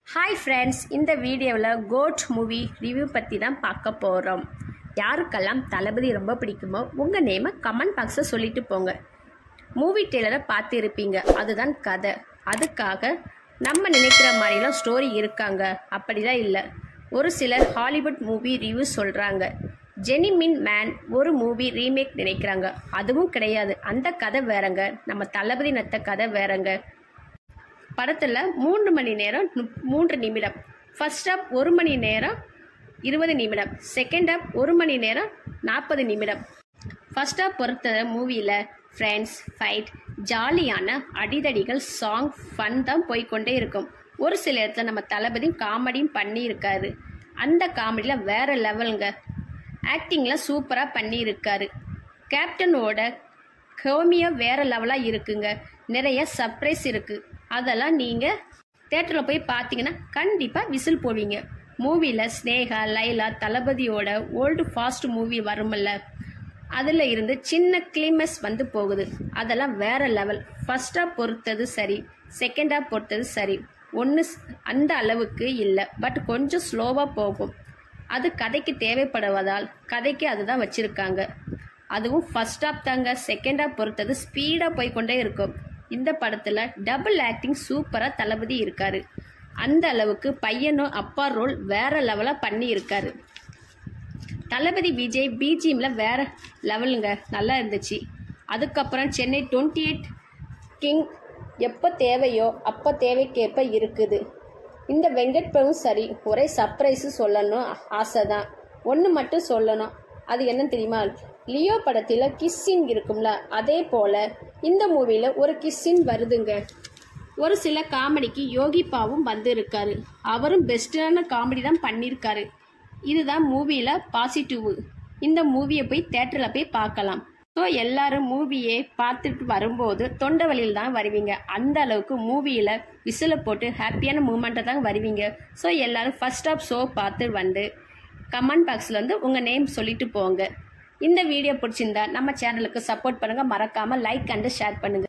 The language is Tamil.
ஹாய் ஃப்ரெண்ட்ஸ் இந்த வீடியோவில் கோட் மூவி ரிவ்யூ பற்றி தான் பார்க்க போகிறோம் யாருக்கெல்லாம் தளபதி ரொம்ப பிடிக்குமோ உங்கள் நேமை கமெண்ட் பாக்ஸில் சொல்லிட்டு போங்க மூவி டெய்லரை பார்த்துருப்பீங்க அதுதான் கதை அதுக்காக நம்ம நினைக்கிற மாதிரிலாம் ஸ்டோரி இருக்காங்க அப்படிலாம் இல்லை ஒரு சிலர் ஹாலிவுட் மூவி ரிவ்யூ சொல்கிறாங்க ஜெனிமின் மேன் ஒரு மூவி ரீமேக் நினைக்கிறாங்க அதுவும் கிடையாது அந்த கதை வேறங்க நம்ம தளபதி நத்த கதை வேறங்க படத்தில் மூன்று மணி நேரம் நுப்- மூன்று நிமிடம் ஃபர்ஸ்ட் ஹாப் ஒரு மணி நேரம் இருபது நிமிடம் செகண்ட் ஹாப் ஒரு மணி நேரம் நாற்பது நிமிடம் ஃபர்ஸ்ட் ஹாப் பொறுத்த மூவியில் ஃப்ரெண்ட்ஸ் ஃபைட் ஜாலியான அடிதடிகள் சாங் ஃபன் தான் போய்க்கொண்டே இருக்கும் ஒரு சில இடத்துல நம்ம தளபதி காமெடியும் பண்ணியிருக்காரு அந்த காமெடியில் வேற லெவலுங்க ஆக்டிங்லாம் சூப்பராக பண்ணியிருக்காரு கேப்டனோட ஹோமியோ வேற லெவலாக இருக்குங்க நிறைய சர்ப்ரைஸ் இருக்குது அதெல்லாம் நீங்கள் தேட்டரில் போய் பார்த்தீங்கன்னா கண்டிப்பாக விசில் போடுவீங்க மூவியில் ஸ்னேகா லைலா தளபதியோட ஓல்டு ஃபாஸ்ட் மூவி வருமல்ல அதில் இருந்து சின்ன கிளிமஸ் வந்து போகுது அதெல்லாம் வேற லெவல் ஃபர்ஸ்டாக பொறுத்தது சரி செகண்டாக பொறுத்தது சரி ஒன்று அந்த அளவுக்கு இல்லை பட் கொஞ்சம் ஸ்லோவாக போகும் அது கதைக்கு தேவைப்படுவதால் கதைக்கு அதுதான் வச்சுருக்காங்க அதுவும் ஃபர்ஸ்ட் ஹாப் தாங்க செகண்ட் ஹாப் பொறுத்தது ஸ்பீடாக போய்க்கொண்டே இருக்கும் இந்த படத்தில் டபுள் ஆக்டிங் சூப்பராக தளபதி இருக்காரு அந்த அளவுக்கு பையனும் அப்பா ரோல் வேற லெவலாக பண்ணி இருக்காரு தளபதி விஜய் பிஜிஎம்ல வேற லெவலுங்க நல்லா இருந்துச்சு அதுக்கப்புறம் சென்னை டுவெண்ட்டி எயிட் கிங் எப்போ தேவையோ அப்போ தேவைக்கேற்ப இருக்குது இந்த வெங்கட் பிரபுவும் சரி ஒரே சர்ப்ரைஸு சொல்லணும் ஆசை தான் ஒன்று மட்டும் சொல்லணும் அது என்ன தெரியுமா லியோ படத்தில் கிஸ்ஸின் இருக்கும்ல அதே போல் இந்த மூவியில் ஒரு கிஸ்ஸின் வருதுங்க ஒரு சில காமெடிக்கு யோகி பாவும் வந்திருக்காரு அவரும் பெஸ்ட்டான காமெடி தான் பண்ணியிருக்காரு இதுதான் மூவியில் பாசிட்டிவ் இந்த மூவியை போய் தேட்டரில் போய் பார்க்கலாம் ஸோ எல்லாரும் மூவியை பார்த்துட்டு வரும்போது தொண்டை வழியில் தான் வருவீங்க அந்த அளவுக்கு மூவியில் விசிலை போட்டு ஹாப்பியான மூமெண்ட்டை தான் வருவீங்க ஸோ எல்லாரும் ஃபர்ஸ்ட் ஆஃப் ஷோ பார்த்து வந்து கமெண்ட் பாக்ஸில் வந்து உங்கள் நேம் சொல்லிட்டு போங்க இந்த வீடியோ பிடிச்சிருந்தா நம்ம சேனலுக்கு சப்போர்ட் பண்ணுங்கள் மறக்காமல் லைக் அண்டு ஷேர் பண்ணுங்கள்